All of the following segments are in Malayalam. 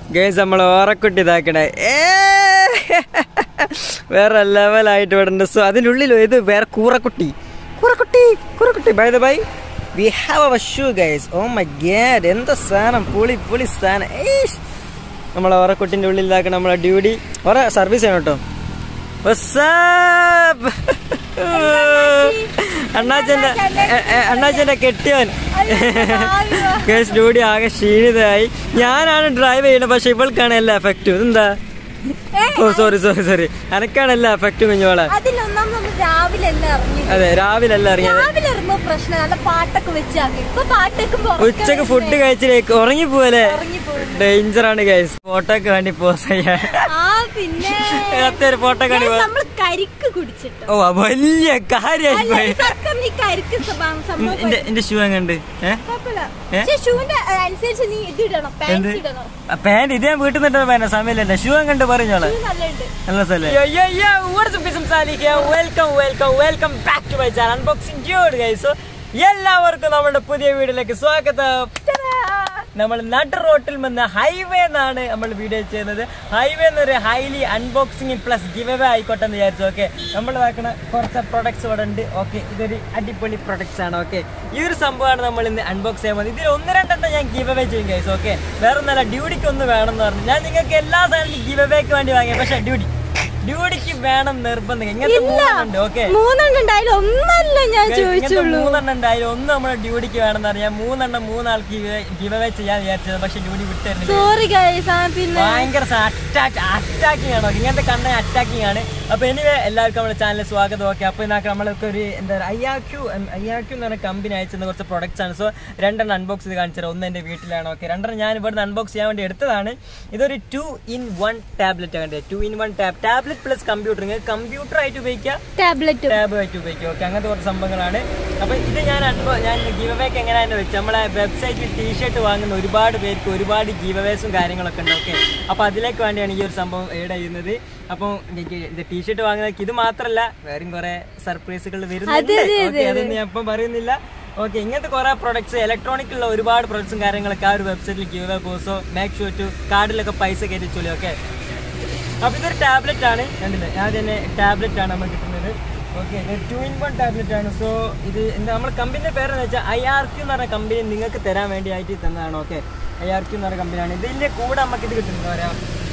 ഗേസ് നമ്മൾ ഓറക്കുട്ടി ഇതാക്കണേ ഏ വേറെ ലെവലായിട്ട് ഇവിടെ ഉണ്ട് സോ അതിനുള്ളിൽ ഇത് വേറെ കൂറക്കുട്ടി കൂറക്കുട്ടി കൂറക്കുട്ടി by the by we have our shoe guys oh my god എന്താ സാധനം പുളി പുളി സാധനം ഏയ്ഷ് നമ്മളെ ഓറക്കുട്ടിൻ്റെ ഉള്ളിൽ ഇതാക്കണ നമ്മളെ ഡ്യൂട്ടി ഓറെ സർവീസ് ചെയ്യണം കേട്ടോ വസ്സാപ്പ് അണ്ണാച്ചന്റെ അണ്ണാച്ചന്റെ കെട്ടിയവൻ കേസ് ഡ്യൂട്ടി ആകെ ക്ഷീണിതയായി ഞാനാണ് ഡ്രൈവ് ചെയ്യുന്നത് പക്ഷെ ഇവൾക്കാണ് എല്ലാ എഫക്റ്റും ഇതെന്താ ഓ സോറി സോറി സോറി എനക്കാണ് എല്ലാ എഫക്റ്റും കുഞ്ഞോളെ അതിലൊന്നാം നമ്മൾ രാവിലെ എല്ലാം ഇറങ്ങി അതെ രാവിലെ എല്ലാം ഇറങ്ങിയത് രാവിലെ ഇറങ്ങുമ്പോ പ്രശ്നം നല്ല പാട്ടൊക്കെ വെച്ചാക്കി ഇപ്പൊ പാട്ടൊക്കെ ഉച്ചക്ക് ഫുഡ് കഴിച്ചിലേക്ക് ഉറങ്ങി പോവല്ലേ ഉറങ്ങിപ്പോകും. ഡേഞ്ചർ ആണ് ഗൈസ് ഫോട്ടോക്ക് വേണ്ടി പോസ് ചെയ്യാൻ ആ പിന്നെ ഒരു ഫോട്ടോ കണ്ടി Guys, നമ്മള് കരിക്ക് കുടിച്ചിട്ട് ഓ വലിയ കാര്യമായി അല്ല, പോയി ഈ സത്യം നീ കരിക്ക് സംഭവം സംഭവം എന്റെ എന്റെ ഷൂ എങ്ങണ്ട് ഏ കുഴപ്പമില്ല ഏ? പക്ഷെ ഷൂവിന്റെ അനുസരിച്ച് നീ ഇത് ഇടണം എന്ത് പാൻസ് ഇടണം പാന്റ് ഇത് ഞാൻ വീട്ടിൽ നിന്നിട്ട് വേണ്ട സമയമില്ല ഷൂ എങ്ങണ്ട് പറഞ്ഞോളെ ഷൂ നല്ലുണ്ട് നല്ല സ്ഥലം welcome welcome welcome back to my channel unboxing dude guys എല്ലാവർക്കും നമ്മുടെ പുതിയ വീഡിയോയിലേക്ക് സ്വാഗതം നമ്മൾ നട റോട്ടിൽ നിന്ന് ഹൈവേ എന്നാണ് നമ്മൾ വീഡിയോ ചെയ്യുന്നത് ഹൈവേ എന്നൊരു highly unboxing plus giveaway ആയിക്കോട്ടെ എന്ന് വിചാരിച്ചു ഓക്കെ നമ്മൾ ഇതാക്കുന്ന കുറച്ച് പ്രൊഡക്ട്സ് ഇവിടെ ഉണ്ട് ഓക്കെ ഇതൊരു അടിപൊളി പ്രൊഡക്ട്സ് ആണ് ഓക്കെ ഈ ഒരു സംഭവമാണ് നമ്മൾ ഇന്ന് അൺബോക്സ് ചെയ്യാൻ പോകുന്നത് ഇതിൽ ഒന്ന് രണ്ടെണ്ണം ഞാൻ ഗിവ് അവേ ചെയ്യും ഗൈസ് ഓക്കെ വേറെ ഒന്നല്ല ഡ്യൂട്ടിക്ക് ഒന്ന് വേണം എന്ന് പറഞ്ഞു ഞാൻ നിങ്ങൾക്ക് എല്ലാ സാധനവും ഗിവ് അവേക്ക് വേണ്ടി വാങ്ങിയ പക്ഷേ ഡ്യൂട്ടി ഡ്യൂട്ടിക്ക് വേണം നിർബന്ധം ഇങ്ങനത്തെ മൂന്നെണ്ണം ഓക്കെ മൂന്നെണ്ണം ഉണ്ടായാലും ഒന്നല്ല ഞാൻ ചോദിച്ചുള്ളൂ മൂന്നെണ്ണം ഉണ്ടായാലും ഒന്ന് നമ്മുടെ ഡ്യൂട്ടിക്ക് വേണമെന്ന് അറിയാം മൂന്നെണ്ണം മൂന്നാൾക്ക് ഗിവ് അവേ ചെയ്യാൻ വിചാരിച്ചത് പക്ഷെ ഡ്യൂട്ടി വിട്ടുതരുന്നില്ല സോറി ഗൈസ് ആ പിന്നെ ഭയങ്കര അറ്റാക്ക് അറ്റാക്കിംഗ് ആണ് ഇങ്ങനത്തെ കണ്ട അറ്റാക്കിംഗ് ആണ് അപ്പൊ എനിവേ എല്ലാവർക്കും നമ്മുടെ ചാനലിൽ സ്വാഗതം ഓക്കെ അപ്പൊ ഇതാക്കി നമ്മളൊക്കെ ഒരു എന്താ പറയുക അയ്യാക്യു അയ്യാക്യു എന്ന് പറഞ്ഞ കമ്പനി അയച്ചിരുന്ന കുറച്ച് പ്രൊഡക്ട്സ് ആണ് സോ രണ്ടെണ്ണം അൺബോക്സ് ചെയ്ത് കാണിച്ചത് ഒന്ന് എന്റെ വീട്ടിലാണ് ഓക്കെ രണ്ടെണ്ണം ഞാൻ ഇവിടുന്ന് അൺബോക്സ് ചെയ്യാൻ വേണ്ടി എടുത്തതാണ് ഇതൊരു ടു ഇൻ വൺ ടാബ്ലറ്റ് ആണ് two in one tab tablet plus computer computer ആയിട്ട് ഉപയോഗിക്കാം ടാബ്ലറ്റ് ടാബ് ആയിട്ട് ഉപയോഗിക്കും ഓക്കെ അങ്ങനത്തെ കുറച്ച് സംഭവങ്ങളാണ് അപ്പൊ ഇത് ഞാൻ അനുഭവം ഞാൻ ഗീവ് അവേക്ക് എങ്ങനെയാണെന്ന് വെച്ചാൽ നമ്മളെ വെബ്സൈറ്റിൽ ടീഷർട്ട് വാങ്ങുന്ന ഒരുപാട് പേർക്ക് ഒരുപാട് ഗീവ് അവേസും കാര്യങ്ങളൊക്കെ ഉണ്ട് ഓക്കെ അപ്പൊ അതിലേക്ക് വേണ്ടിയാണ് ഈ ഒരു സംഭവം ഏഡ് ചെയ്യുന്നത് അപ്പം എനിക്ക് ഇത് ടീഷർട്ട് വാങ്ങുന്നതൊക്കെ ഇത് മാത്രമല്ല വേറെയും കുറെ സർപ്രൈസുകൾ വരുന്നുണ്ട് ഓക്കെ അതൊന്നും ഞാൻ ഇപ്പം പറയുന്നില്ല ഓക്കെ ഇങ്ങനത്തെ കുറെ പ്രൊഡക്ട്സ് ഇലക്ട്രോണിക് ഉള്ള ഒരുപാട് പ്രൊഡക്ട്സും കാര്യങ്ങളൊക്കെ ആ ഒരു വെബ്സൈറ്റിൽ ഗീവ് അവേ പോസോ മേക്ക് ഷുവർ ടു കാർഡിലൊക്കെ പൈസ കയറ്റിച്ചോളി ഓക്കെ അപ്പൊ ഇതൊരു ടാബ്ലറ്റ് ആണ് കണ്ടില്ലേ ഞാൻ തന്നെ ടാബ്ലറ്റ് ആണ് നമുക്ക് കിട്ടുന്നത് okay two in one tablet ആണ് സോ ഇത് എന്താ നമ്മുടെ കമ്പനിയുടെ പേരെന്ന് വെച്ചാൽ ഐ ആർ ക്യു എന്ന് പറഞ്ഞ കമ്പനി നിങ്ങൾക്ക് തരാൻ വേണ്ടിയായിട്ട് തന്നതാണ് ഓക്കെ ഐ ആർ ക്യു എന്ന് പറഞ്ഞ കമ്പനിയാണ് ഇതിന്റെ കൂടെ നമുക്ക് ഇത് കിട്ടുന്നത് പറയാ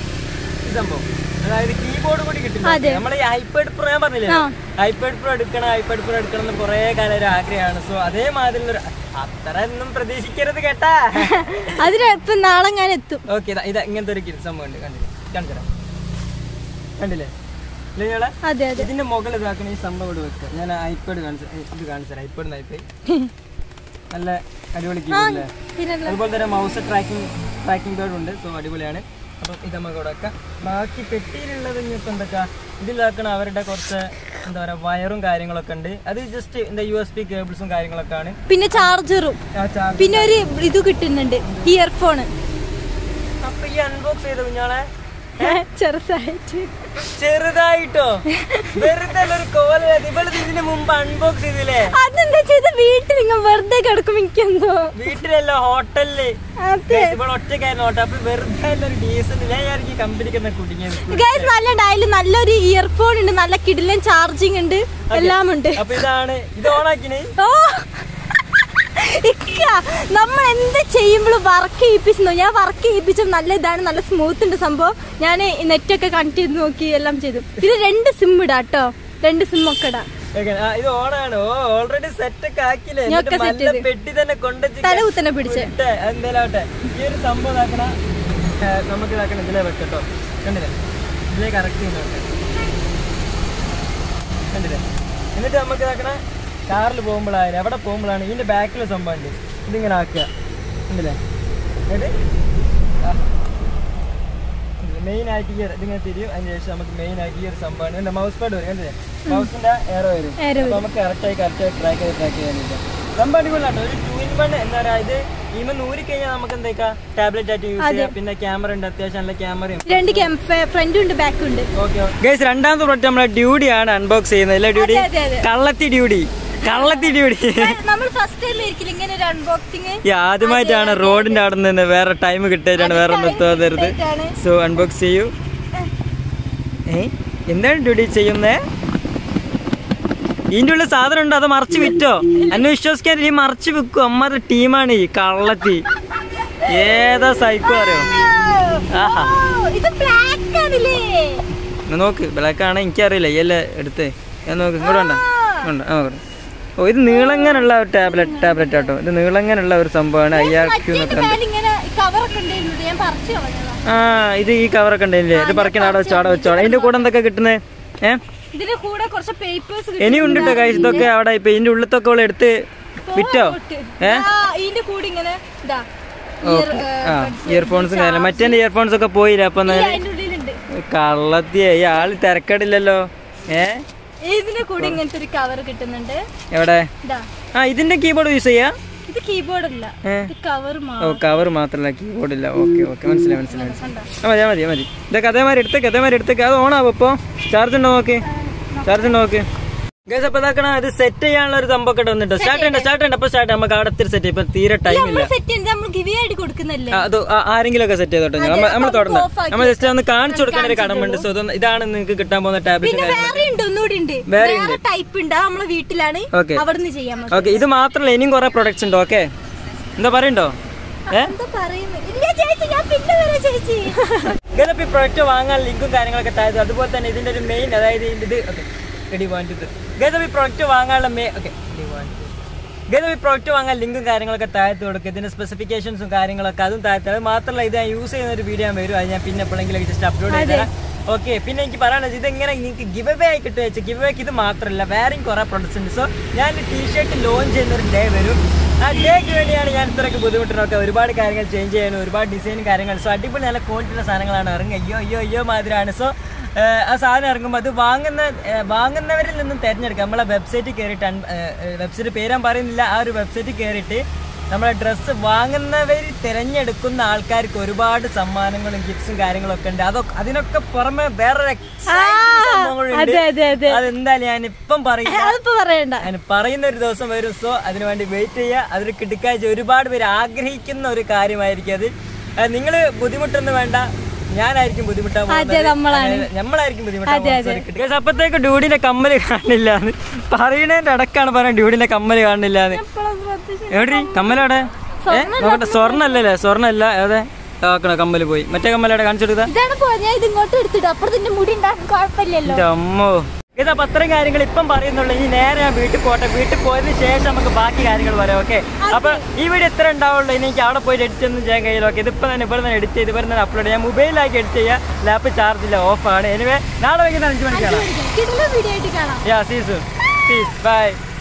ഈ സംഭവം അതായത് കീബോർഡ് കൂടി കിട്ടുന്നത് നമ്മുടെ ഈ ഐപാഡ് പ്രോ ഞാൻ പറഞ്ഞില്ലേ ഐപാഡ് പ്രോ എടുക്കണം ഐപാഡ് പ്രോ എടുക്കണം എന്ന് കുറെ കാലം ഒരു ആഗ്രഹമാണ് സോ അതേമാതിരിയുള്ള അത്ര ഒന്നും പ്രതീക്ഷിക്കരുത് കേട്ടാ അതിന് ഇപ്പൊ നാളെ ഞാൻ എത്തും ഓക്കെ ഇതാ ഇതാ ഇങ്ങനത്തെ ഒരു സംഭവം ഉണ്ട് കണ്ടില്ലേ കാണിച്ചുതരാം കണ്ടില്ലേ ഇല്ലേ ഞങ്ങളെ അതെ അതെ ഇതിന്റെ മുകളിൽ ഇതാക്കണ ഈ സംഭവം ഇവിടെ വെക്കുക ഞാൻ ഐപാഡ് കാണിച്ചു ഇത് കാണിച്ചു തരാം ഐപാഡ് ഐപാഡ് നല്ല അടിപൊളി keyboard അല്ലേ പിന്നല്ല അതുപോലെ തന്നെ മൗസ് ട്രാക്കിംഗ് ട്രാക്കിംഗ് ബോർഡ് ഉണ്ട് സോ അടിപൊളിയാണ് അപ്പം ഇത് നമുക്ക് ഇവിടെ വെക്കാം ബാക്കി പെട്ടിയിലുള്ളത് ഇനിയിപ്പോൾ എന്തൊക്കെ ഇതിലാക്കണ അവരുടെ കുറച്ച് എന്താ പറയുക വയറും കാര്യങ്ങളൊക്കെ ഉണ്ട് അത് ജസ്റ്റ് എന്താ യു എസ് പി കേബിൾസും കാര്യങ്ങളൊക്കെ ആണ് പിന്നെ ചാർജറും ആ ചാർജ് പിന്നെ ഒരു ഇത് കിട്ടുന്നുണ്ട് ഇയർഫോണ് അപ്പൊ ഈ അൺബോക്സ് ചെയ്ത കുഞ്ഞാളെ ചെറുതായിട്ട് ചെറുതായിട്ടോ വെറുതെ അല്ല ഒരു കോല ഇവളത് ഇതിന് മുമ്പ് അൺബോക്സ് ചെയ്തില്ലേ അതെന്താ ചെയ്ത വീട്ടിൽ നിങ്ങൾ വെറുതെ കിടക്കും എനിക്കെന്തോ വീട്ടിലല്ല ഹോട്ടലില് അതെ ഇവിടെ ഒറ്റക്കായിരുന്നു ഹോട്ടൽ അപ്പൊ വെറുതെ അല്ല ഒരു ഡീസന്റ് ഞാൻ വിചാരിക്കും കമ്പനിക്ക് എന്നാ കുടുങ്ങിയത് ഗൈസ് നല്ല ഡയല് നല്ലൊരു ഇയർഫോൺ ഉണ്ട് നല്ല കിടിലൻ ചാർജിങ് ഉണ്ട് എല്ലാം ഉണ്ട് അപ്പൊ ഇതാണ് ഇത് ഓണാക്കിന് ഓ ഇക്ക, നമ്മൾ എന്ത് ചെയ്യുമ്പോഴും വർക്ക് ചെയ്യിപ്പിച്ചു ഞാൻ വർക്ക് ചെയ്യിപ്പിച്ചും നല്ല ഇതാണ് നല്ല സ്മൂത്ത് ഉണ്ട് സംഭവം ഞാൻ നെറ്റൊക്കെ കണക്ട് ചെയ്ത് നോക്കി എല്ലാം ചെയ്തു ഇത് രണ്ട് സിം ഇടാ കേട്ടോ രണ്ട് സിം ഒക്കെ ഇടാം ഓക്കേ, ആ, ഇത് ഓണാണ് ഓ ഓൾറെഡി സെറ്റ് ഒക്കെ ആക്കില്ലേ ഞാൻ ഒക്കെ എന്നിട്ട് set നല്ല ചെയ്ത്. പെട്ടി തന്നെ കൊണ്ടുവച്ച് തല കുത്തനെ പിടിച്ച് ഇട്ടെ, അതെന്തേലും ആവട്ടെ ഈ ഒരു സംഭവം ഇതാക്കണ ഏ, നമുക്ക് ഇതാക്കണം ഇതിലേ വെക്കട്ടോ കണ്ടില്ലേ ഇതിലേ കറക്റ്റ് ചെയ്യുന്നോട്ടെ കണ്ടില്ലേ എന്നിട്ട് നമുക്ക് ഇതാക്കണ കാറിൽ പോകുമ്പോഴായാലും എവിടെ പോകുമ്പോഴാണ് ഇതിന്റെ ബാക്കിലെ സംഭവം ഉണ്ട് ഇതിങ്ങനെ ആക്കുക കണ്ടില്ലേ എന്നിട്ട് മെയിൻ ആയിട്ട് ഈ ഒരു- ഇതിങ്ങനെ തിരിയും അതിന് ശേഷം നമുക്ക് മെയിൻ ആയിട്ട് ഈ ഒരു സംഭവമാണ് എന്റെ മൗസ് പാഡ് വരും കണ്ടില്ലേ മൗസിന്റെ എയർ വരും Arrow അപ്പൊ നമുക്ക് കറക്റ്റായി കറക്റ്റായി ട്രാക്ക് ചെയ്ത് ട്രാക്ക് ചെയ്യാനില്ല സംഭവം അടിപൊളിയാട്ടോ ഒരു ടു ഇൻ വൺ എന്താ പറയാ ഇത് ഇമ നൂരി കഴിഞ്ഞാൽ നമുക്ക് എന്താ ടാബ്ലറ്റ് ആയിട്ട് യൂസ് ചെയ്യാം പിന്നെ ക്യാമറ ഉണ്ട് അത്യാവശ്യം നല്ല ക്യാമറയും രണ്ട് ഫ്രണ്ടും ഉണ്ട് ബാക്കും ഉണ്ട് ഗൈസ് രണ്ടാമത്തെ പ്രോഡക്റ്റ് നമ്മളെ ഡ്യൂട്ടി ആണ് അൺബോക്സ് ചെയ്യുന്നത് അല്ലേ ഡ്യൂട്ടി അതെ, അതെ, അതെ. കള്ളത്തി ഡ്യൂട്ടി കള്ളത്തിടി പിടി നമ്മൾ ഫസ്റ്റ് ടൈം ആയിരിക്കില്ല ഇങ്ങനെ ഒരു അൺബോക്സിങ് ഈ ആദ്യമായിട്ടാണ് റോഡിന്റെ അവിടെ നിന്ന് വേറെ ടൈം കിട്ടിയിട്ടാണ് വേറെ ഒന്നും തോന്നരുത് സോ അൺബോക്സ് ചെയ്യൂ ഏ എന്താണ് ഡ്യൂട്ടി ചെയ്യുന്നേ ഇതിന്റെ ഉള്ളിൽ സാധനം ഉണ്ടോ അത് മറച്ചു വിറ്റോ എന്നെ വിശ്വസിക്കാൻ ഈ മറച്ചു വിൽക്കും അമ്മയുടെ ടീമാണ് ഈ കള്ളത്തി ഏതാ സൈക്കോ അറിയോ ആഹാ ഇത് ബ്ലാക്ക് ആണില്ലേ എന്നാ നോക്ക് ബ്ലാക്ക് ആണ് എനിക്കറിയില്ല ഈ അല്ലേ എടുത്ത് ഞാൻ നോക്ക് ഇങ്ങോട്ട് വേണ്ട വേണ്ട ആ നോക്കട്ടെ ഓ ഇത് നീളങ്ങനുള്ള ഒരു ടാബ്ലറ്റ് ടാബ്ലറ്റ് ആട്ടോ ഇത് നീളങ്ങനുള്ള ഒരു സംഭവമാണ് ഐ ആർ ക്യൂ എന്നൊക്കെ ഉണ്ട് മേലെ ഇങ്ങനെ കവറൊക്കെ ഉണ്ടായിരുന്നു ഞാൻ പറിച്ചു കളഞ്ഞതാ ആ ഇത് ഈ കവറൊക്കെ ഉണ്ടല്ലേ ഇത് പറിക്കണം അവിടെ വെച്ചോ അവിടെ വെച്ചോ അതിന്റെ കൂടെ എന്തൊക്കെ കിട്ടുന്നത് ഏ ഇതിന്റെ കൂടെ കുറച്ച് പേപ്പേഴ്സ് ഇനിയും ഉണ്ട് കേട്ടോ കൈസ് ഇതൊക്കെ അവിടെ ഇപ്പൊ ഇതിന്റെ ഉള്ളിലത്തൊക്കെ അവള് എടുത്ത് വിറ്റോ ഏ ഇതിന്റെ കൂടെ ഇങ്ങനെ ഇതാ ഓക്കെ ആ ഇയർഫോൺസും കാര്യം മറ്റേ ഇയർഫോൺസ് ഒക്കെ പോയില്ല അപ്പൊ എന്നാ അതിന്റെ ഉള്ളിലുണ്ട് കള്ളത്തിയെ ഈ ആള് തിരക്കടില്ലല്ലോ ഏ ഇതിന്റെ കൂടെ ഇങ്ങനത്തെ ഒരു കവർ കിട്ടുന്നുണ്ട് എവിടെ ഇതാ ആ ഇതിന്റെ കീബോർഡ് യൂസ് ചെയ്യാ ഇത് കീബോർഡ് അല്ല ഏ ഇത് കവർ ഓ കവർ മാത്രല്ല കീബോർഡ് ഇല്ല ഓക്കെ ഓക്കെ മനസ്സിലായി മനസ്സിലായി മനസ്സിലായി ആ മതി മതി മതി ഇതൊക്കെ അതേമാതിരി എടുത്തേക്ക് അതേമാതിരി എടുത്തേക്ക് അത് ഓണാവും ഇപ്പൊ ചാർജ് ഉണ്ടോ നോക്ക് ചാർജ് ഉണ്ടോ നോക്ക് ഗൈസ് അപ്പൊ ഇതാക്കണ ഇത് സെറ്റ് ചെയ്യാനുള്ള ഒരു സംഭവം ഒക്കെ വന്നിട്ട് സ്റ്റാർട്ട് ചെയ്യണ്ട സ്റ്റാർട്ട് ചെയ്യണ്ട അപ്പൊ സ്റ്റാർട്ട് നമുക്ക് അവിടെ എത്തി സെറ്റ് ഇപ്പൊ തീരെ ടൈം ഇല്ല നമ്മൾ സെറ്റ് ചെയ്ത് നമ്മൾ ഗിവ് ആയിട്ട് കൊടുക്കുന്നല്ലേ ആ, അത് ആ- ആരെങ്കിലും ഒക്കെ സെറ്റ് ചെയ്തോട്ടെ നമ്മൾ നമ്മൾ തുടർന്ന് off ആക്കി നമ്മൾ ജസ്റ്റ് ഒന്ന് കാണിച്ചു കൊടുക്കാൻ ഒരു കടമുണ്ട് സോ ഇതൊന്ന് ഇതാണ് നിങ്ങൾക്ക് കിട്ടാൻ പോകുന്ന ടാബ്ലറ്റ് പിന്നെ വേറെ ഉണ്ട് ഒന്നുകൂടി ഉണ്ട് വേറെ വേറെ ടൈപ്പ് ഉണ്ട് അത് നമ്മളെ വീട്ടിലാണ് ഓക്കെ അവിടുന്ന് ചെയ്യാൻ മതി ഓക്കെ ഇത് മാത്രല്ല ഇനിയും കുറെ പ്രൊഡക്ട്സ് ഉണ്ട് ഓക്കെ എന്താ പറയണ്ടോ ഏ എന്താ പറയുന്നത് ഇല്ല ചേച്ചി ഞാൻ പിന്നെ വരാം ചേച്ചി ഇതിപ്പോ ഈ പ്രൊഡക്റ്റ് വാങ്ങാൻ ലിങ്കും കാര്യങ്ങളൊക്കെ താഴെ അതുപോലെ തന്നെ ഇതിന്റെ ഒരു മെയിൻ അതായത് ഇതിന്റെ ഇത് ഓക്കെ റെഡി വാങ്ങിട്ട് ഗതപ്പ് ഈ പ്രൊഡക്റ്റ് വാങ്ങാനുള്ള മേ ഓക്കെ ഗതപ്പ് ഈ പ്രൊഡക്റ്റ് വാങ്ങാൻ ലിങ്കും കാര്യങ്ങളൊക്കെ താഴത്ത് കൊടുക്കുക ഇതിന്റെ സ്പെസിഫിക്കേഷൻസും കാര്യങ്ങളൊക്കെ അതും താഴത്ത് അത് മാത്രമല്ല ഇത് ഞാൻ യൂസ് ചെയ്യുന്ന ഒരു വീഡിയോ ഞാൻ വരും അത് ഞാൻ പിന്നെ എപ്പോഴെങ്കിലും ജസ്റ്റ് അപ്ലോഡ് ചെയ്തരാം ഓക്കെ പിന്നെ എനിക്ക് പറയാനുള്ളത് ഇത് എങ്ങനെ നിങ്ങൾക്ക് ഗിവ് അവേ ആയി കിട്ടുക വെച്ചാൽ ഗിവ് അവേക്ക് ഇത് മാത്രമല്ല വേറെയും കുറെ പ്രൊഡക്ട്സ് ഉണ്ട് സോ ഞാൻ ടീഷർട്ട് ലോഞ്ച് ചെയ്യുന്ന ഒരു ഡേ വരും ആ ഡേക്ക് വേണ്ടിയാണ് ഞാൻ ഇത്രയൊക്കെ ബുദ്ധിമുട്ടിനൊക്കെ ഒരുപാട് കാര്യങ്ങൾ ചേഞ്ച് ചെയ്യാനും ഒരുപാട് ഡിസൈനും കാര്യങ്ങൾ സോ അടിപൊളി നല്ല ക്വാളിറ്റിയുള്ള സാധനങ്ങളാണ് ഇറങ്ങുക അയ്യോ അയ്യോ അയ്യോ മാതിരിയാണ് സോ ആ സാധനം ഇറങ്ങുമ്പോൾ അത് വാങ്ങുന്ന ഏഹ്, വാങ്ങുന്നവരിൽ നിന്നും തിരഞ്ഞെടുക്കുക നമ്മളെ വെബ്സൈറ്റിൽ കയറിയിട്ട് വെബ്സൈറ്റ് പേരാൻ പറയുന്നില്ല ആ ഒരു വെബ്സൈറ്റിൽ കയറിയിട്ട് നമ്മളെ ഡ്രസ്സ് വാങ്ങുന്നവർ തിരഞ്ഞെടുക്കുന്ന ആൾക്കാർക്ക് ഒരുപാട് സമ്മാനങ്ങളും ഗിഫ്റ്റ്സും കാര്യങ്ങളൊക്കെ ഉണ്ട് അതൊക്കെ അതിനൊക്കെ പുറമെ വേറൊരു exciting സംഭവങ്ങളുണ്ട്. അതെ, അതെ, അതെ. അതെന്തായാലും ഞാൻ ഇപ്പം പറയില്ല അതിപ്പോ പറയണ്ട ഞാൻ പറയുന്ന ഒരു ദിവസം വരും സോ അതിനു വേണ്ടി വെയിറ്റ് ചെയ്യുക അതിൽ കിട്ടിക്കാഴ്ച ഒരുപാട് പേര് ആഗ്രഹിക്കുന്ന ഒരു കാര്യമായിരിക്കും അത് നിങ്ങൾ ബുദ്ധിമുട്ടൊന്നും വേണ്ട ഞാനായിരിക്കും ബുദ്ധിമുട്ടാൻ അതെ, നമ്മളാണ്. അതായത് നമ്മളായിരിക്കും ബുദ്ധിമുട്ടാൻ പോകുന്നത് അപ്പത്തേക്ക് ഡ്യൂഡിന്റെ കമ്മല് കാണില്ല എന്ന് പറയണേന്റെ അടക്കാണ് പറയാൻ ഡ്യൂഡിന്റെ കമ്മല് കാണില്ല എന്ന് എവിടെ കമ്മലവിടെ ഏ നോക്കട്ടെ സ്വർണ്ണല്ലേ സ്വർണ്ണല്ല അതെ ആക്കണ കമ്മല് പോയി മറ്റേ കമ്മലവിടെ കാണിച്ചു കൊടുത്താ ഇതാണ് പോ ഞാൻ ഇത് ഇങ്ങോട്ട് എടുത്തിട്ട് അപ്പുറത്തിന്റെ മുടി ഉണ്ടാക്കാൻ കുഴപ്പമില്ലല്ലോ എന്റെ അമ്മോ ഇതാ അത്രയും കാര്യങ്ങൾ ഇപ്പം പറയുന്നുള്ളൂ ഇനി നേരെ ഞാൻ വീട്ടിൽ പോട്ടെ വീട്ടിൽ പോയതിന് ശേഷം നമുക്ക് ബാക്കി കാര്യങ്ങൾ പറയാം ഓക്കെ അപ്പൊ ഈ വീഡിയോ എത്ര ഉണ്ടാവുള്ളൂ ഇനി എനിക്ക് അവിടെ പോയി എഡിറ്റ് ഒന്നും ചെയ്യാൻ കഴിയില്ല ഓക്കെ ഇതിപ്പോ തന്നെ ഇവിടെ തന്നെ എഡിറ്റ് ചെയ്ത് ഇവിടെ തന്നെ അപ്ലോഡ് ചെയ്യാം മൊബൈലിലാക്കി എഡിറ്റ് ചെയ്യാം ലാപ്പ് ചാർജ് ഇല്ല ഓഫ് ആണ് എനിവേ നാളെ വൈകുന്നേരം അഞ്ച് മണിക്കാണ് കിട്ടുന്ന വീഡിയോ ആയിട്ട് കാണാം യാ സീസു സീസ് ബൈ